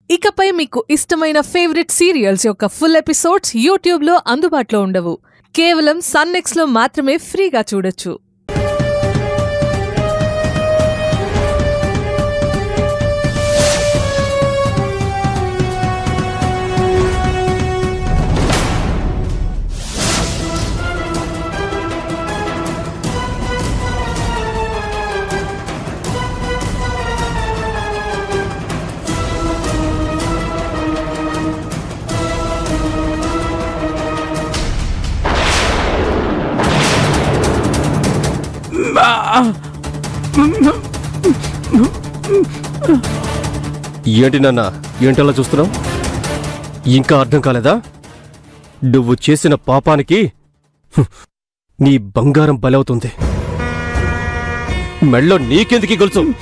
ఇకపై మీకు ఇష్టమైన ఫేవరెట్ సీరియల్స్ యొక్క ఫుల్ ఎపిసోడ్స్ యూట్యూబ్లో అందుబాటులో ఉండవు కేవలం సన్నెక్స్లో మాత్రమే ఫ్రీగా చూడొచ్చు ఏంటి నాన్న ఏంటలా చూస్తున్నావు ఇంకా అర్థం కాలేదా నువ్వు చేసిన పాపానికి హ్మ్, నీ బంగారం బలవుతుంది మెళ్ళో నీకెందుకు ఈ గొలుసు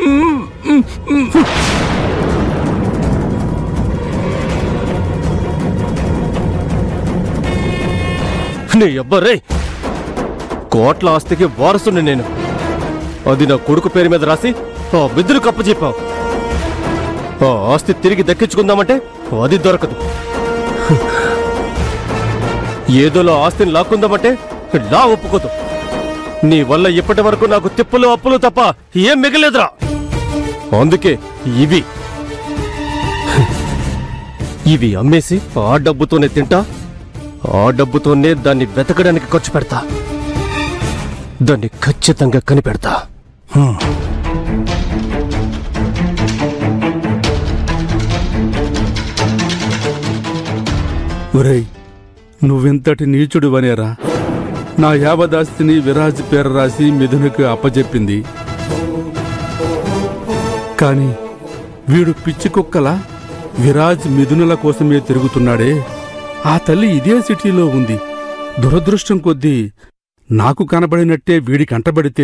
నీ అబ్బరే కోట్ల ఆస్తికి వారసుని నేను అది నా కొడుకు పేరు మీద రాసి ఆ బిద్దులు కప్ప చెప్పావు ఆ ఆస్తి తిరిగి దక్కించుకుందామంటే అది దొరకదు ఏదోలో ఆస్తిని లాక్కుందామంటే లా ఒప్పుకోదు నీ వల్ల ఇప్పటి వరకు నాకు తిప్పులు అప్పులు తప్ప ఏం మిగలేదురా అందుకే ఇవి ఇవి అమ్మేసి ఆ డబ్బుతోనే తింటా ఆ డబ్బుతోనే దాన్ని వెతకడానికి ఖర్చు పెడతా దాన్ని ఖచ్చితంగా కనిపెడతా ఒరేయ్ నువ్వెంతటి నీచుడువనేరా నా యావదాస్తిని విరాజ్ పేర రాసి మిథునకు అప్పజెప్పింది కాని వీడు పిచ్చి కుక్కలా విరాజ్ మిథునుల కోసమే తిరుగుతున్నాడే ఆ తల్లి ఇదే సిటీలో ఉంది దురదృష్టం కొద్దీ నాకు కనబడినట్టే వీడి కంటబడితే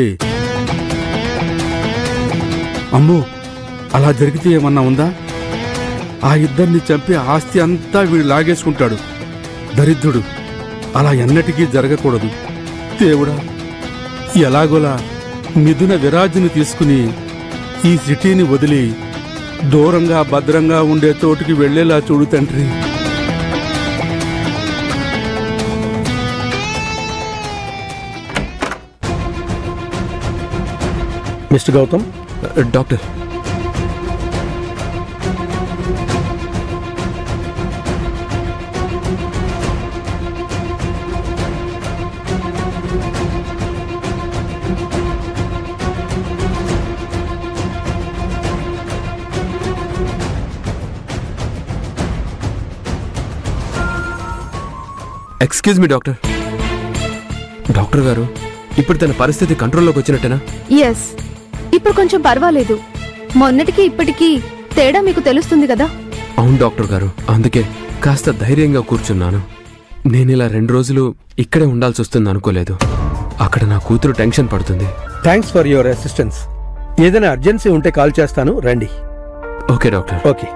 అమ్మో అలా జరిగితే ఏమన్నా ఉందా ఆ ఇద్దరిని చంపి ఆస్తి అంతా వీడు లాగేసుకుంటాడు దరిద్రుడు అలా ఎన్నటికీ జరగకూడదు దేవుడా ఎలాగోలా మిథున విరాజుని తీసుకుని ఈ సిటీని వదిలి దూరంగా భద్రంగా ఉండే చోటుకి వెళ్ళేలా చూడు తండ్రి mister Gautam doctor excuse me doctor doctor గారు ఇప్పుడు తన పరిస్థితి కంట్రోల్లోకి వచ్చినట్టేనా ఎస్ ఇప్పుడు కొంచెం పర్వాలేదు మొన్నటికి ఇప్పటికీ తేడా మీకు తెలుస్తుంది కదా అవును డాక్టర్ గారు అందుకే కాస్త ధైర్యంగా కూర్చున్నాను నేను ఇలా రెండు రోజులు ఇక్కడే ఉండాల్సి వస్తుంది అనుకోలేదు అక్కడ నా కూతురు టెన్షన్ పడుతుంది థ్యాంక్స్ ఫర్ యువర్ అసిస్టెన్స్ ఏదైనా అర్జెన్సీ ఉంటే కాల్ చేస్తాను రండి ఓకే డాక్టర్ ఓకే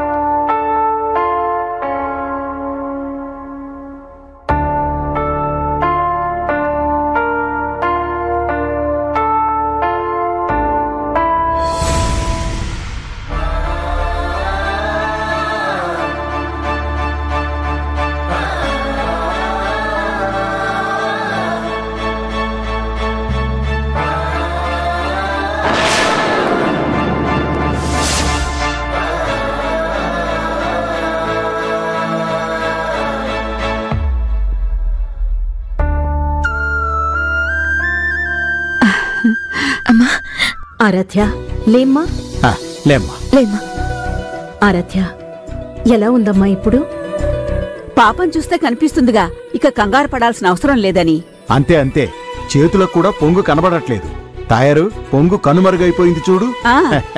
ఆరాధ్య లేమ్మా లేమ్మా లేమ్మా ఆరాధ్య ఎలా ఉందమ్మా ఇప్పుడు పాపం చూస్తే కనిపిస్తుందిగా ఇక కంగారు పడాల్సిన అవసరం లేదని అంతే అంతే చేతులకు కూడా పొంగు కనబడట్లేదు టయరు పొంగు కనుమరుగైపోయింది చూడు ఆ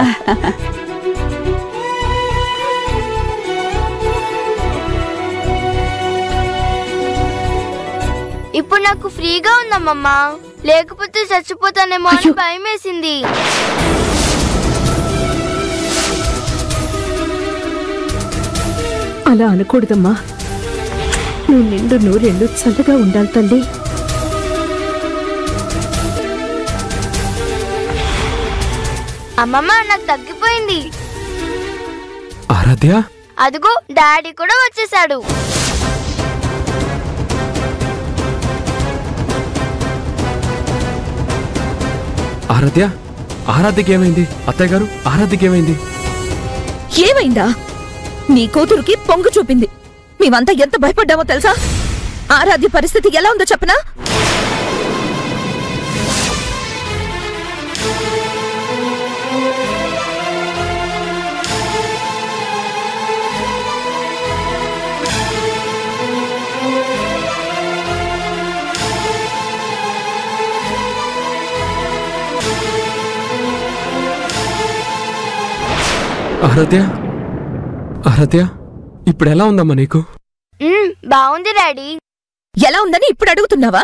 ఇప్పుడు నాకు ఫ్రీగా ఉందమ్మమ్మా లేకపోతే చచ్చిపోతానేమో అని అయ్యో. భయం వేసింది అలా అనకూడదమ్మా నువ్వు నిండు నూరెళ్ళు చల్లగా ఉండాలి తల్లి అమ్మమ్మ నాకు తగ్గిపోయింది ఆరాధ్య అదిగో డాడీ కూడా వచ్చేసాడు ఆరాధ్య ఆరాధ్యకి ఏమైంది అత్తయ్య గారు ఆరాధ్యకి ఏమైంది ఏమైందా నీ కూతురుకి పొంగు చూపింది మేమంతా ఎంత భయపడ్డామో తెలుసా ఆరాధ్య పరిస్థితి ఎలా ఉందో చెప్పనా ఆరాధ్య ఆరాధ్య ఇప్పుడు ఎలా ఉందమ్మా నీకు మ్మ్, బాగుంది డాడీ ఎలా ఉందని ఇప్పుడు అడుగుతున్నావా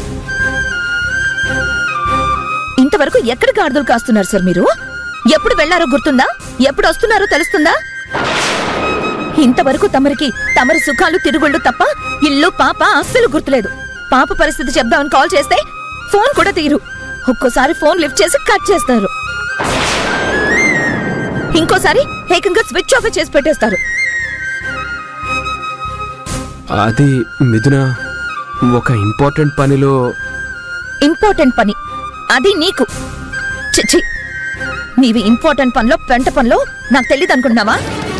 ఇంతవరకు ఎక్కడ గాడిదలు కాస్తున్నారు సార్ మీరు ఎప్పుడు వెళ్లారో గుర్తుందా ఎప్పుడు వస్తున్నారో తెలుస్తుందా ఇంతవరకు తమరికి తమరి సుఖాలు తిరుగుళ్ళు తప్ప ఇల్లు పాప అస్సలు గుర్తులేదు పాప పరిస్థితి చెప్దామని కాల్ చేస్తే ఫోన్ కూడా తీరు ఒక్కోసారి ఫోన్ లిఫ్ట్ చేసి కట్ చేస్తారు ఇంకోసారి ఏకంగా స్విచ్ ఆఫ్ చేసి పెట్టేస్తారు అది మిథున ఒక ఇంపార్టెంట్ పనిలో ఇంపార్టెంట్ పని అది నీకు చిచ్చి నీవి ఇంపార్టెంట్ పనిలో పెంట పనిలో నాకు తెలియదు అనుకుంటున్నావా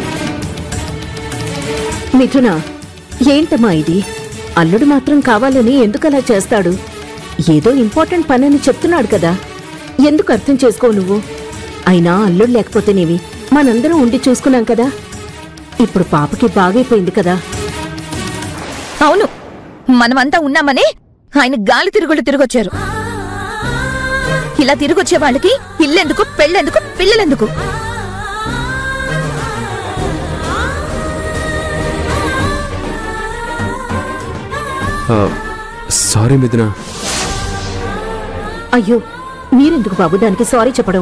మిథున ఏంటమ్మా ఇది అల్లుడు మాత్రం కావాలని ఎందుకలా చేస్తాడు ఏదో ఇంపార్టెంట్ పని అని చెప్తున్నాడు కదా ఎందుకు అర్థం చేసుకోవు నువ్వు అయినా అల్లుడు లేకపోతేనేవి మనందరం ఉండి చూసుకున్నాం కదా ఇప్పుడు పాపకి బాగైపోయింది కదా అవును మనమంతా ఉన్నామనే ఆయన గాలి తిరుగుళ్ళు తిరిగొచ్చారు ఇలా తిరిగొచ్చే వాళ్ళకి ఇల్లెందుకు పెళ్ళెందుకు పిల్లలెందుకు సారీ మిథున అయ్యో మీరెందుకు బాబు దానికి సారీ చెప్పడం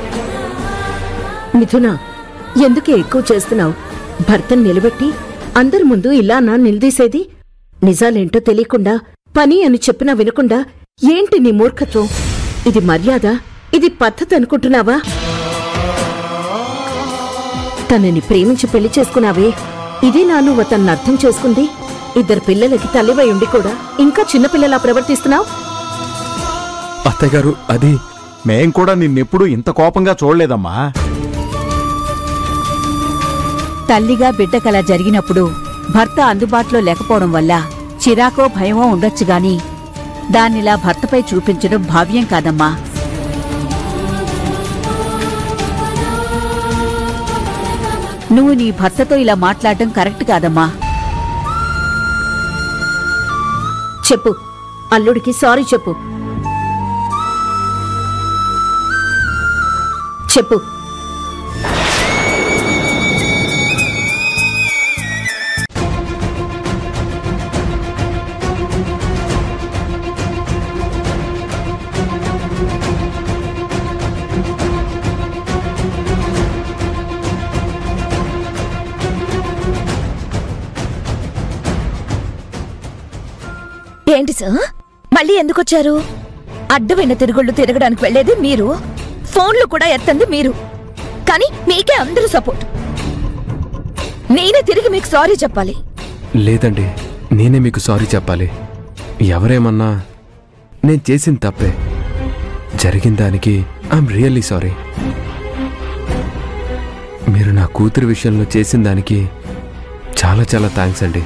మిథున ఎందుకే ఎక్కువ చేస్తున్నావు భర్తను నిలబెట్టి అందరి ముందు ఇలా నా నిలదీసేది నిజాలేంటో తెలియకుండా పని అని చెప్పినా వినకుండా ఏంటి నీ మూర్ఖత్వం ఇది మర్యాద ఇది పద్ధతి అనుకుంటున్నావా తనని ప్రేమించి పెళ్లి చేసుకున్నావే ఇదే నా నువ్వు తనను అర్థం చేసుకుంది ఇద్దరు పిల్లలకి తల్లివై ఉండి కూడా ఇంకా చిన్నపిల్లలా ప్రవర్తిస్తున్నావు అత్తయ్య గారు అది మేం కూడా నిన్నెప్పుడు ఇంత కోపంగా చూడలేదమ్మా తల్లిగా బిడ్డకలా జరిగినప్పుడు భర్త అందుబాటులో లేకపోవడం వల్ల చిరాకో భయమో ఉండొచ్చు గాని దాన్నిలా భర్తపై చూపించడం భావ్యం కాదమ్మా నువ్వు నీ భర్తతో ఇలా మాట్లాడడం కరెక్ట్ కాదమ్మా చెప్పు అల్లుడికి సారీ చెప్పు చెప్పు ఏంటి సార్ మళ్ళీ ఎందుకొచ్చారు అడ్డమైన తిరుగుళ్ళు తిరగడానికి వెళ్ళేది మీరు ఫోన్లు కూడా ఎత్తంది మీరు కానీ మీకే అందరూ సపోర్ట్ నేనే తిరిగి మీకు సారీ చెప్పాలి లేదండి నేనే మీకు సారీ చెప్పాలి ఎవరేమన్నా నేను చేసిన తప్పే జరిగిన దానికి ఐఎమ్ రియల్లీ సారీ మీరు నా కూతురు విషయంలో చేసిన దానికి చాలా చాలా థ్యాంక్స్ అండి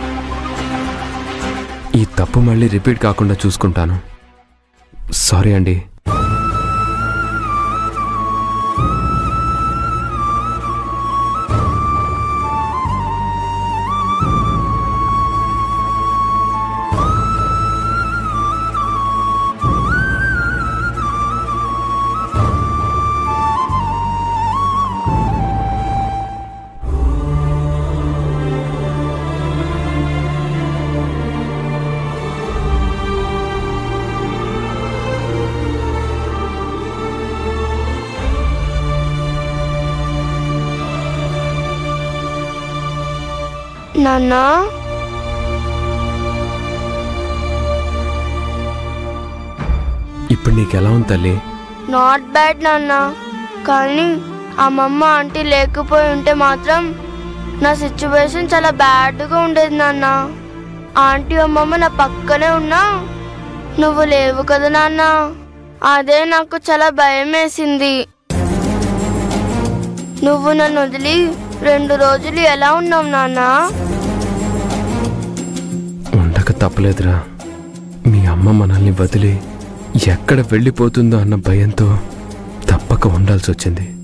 ఈ తప్పు మళ్ళీ రిపీట్ కాకుండా చూసుకుంటాను సారీ అండి నాన్నా ఇప్పుడు నీకు ఎలా ఉంది తల్లి నాట్ బ్యాడ్ నాన్న కానీ అమ్మమ్మ ఆంటీ లేకపోయి ఉంటే మాత్రం నా సిచ్యువేషన్ చాలా బ్యాడ్గా ఉండేది నాన్న ఆంటీ అమ్మమ్మ నా పక్కనే ఉన్నా నువ్వు లేవు కదా నాన్న అదే నాకు చాలా భయం వేసింది నువ్వు నన్ను వదిలి రెండు రోజులు ఎలా ఉన్నావు నాన్న ఉండక తప్పలేదురా మీ అమ్మ మనల్ని వదిలి ఎక్కడ వెళ్ళిపోతుందో అన్న భయంతో తప్పక ఉండాల్సి వచ్చింది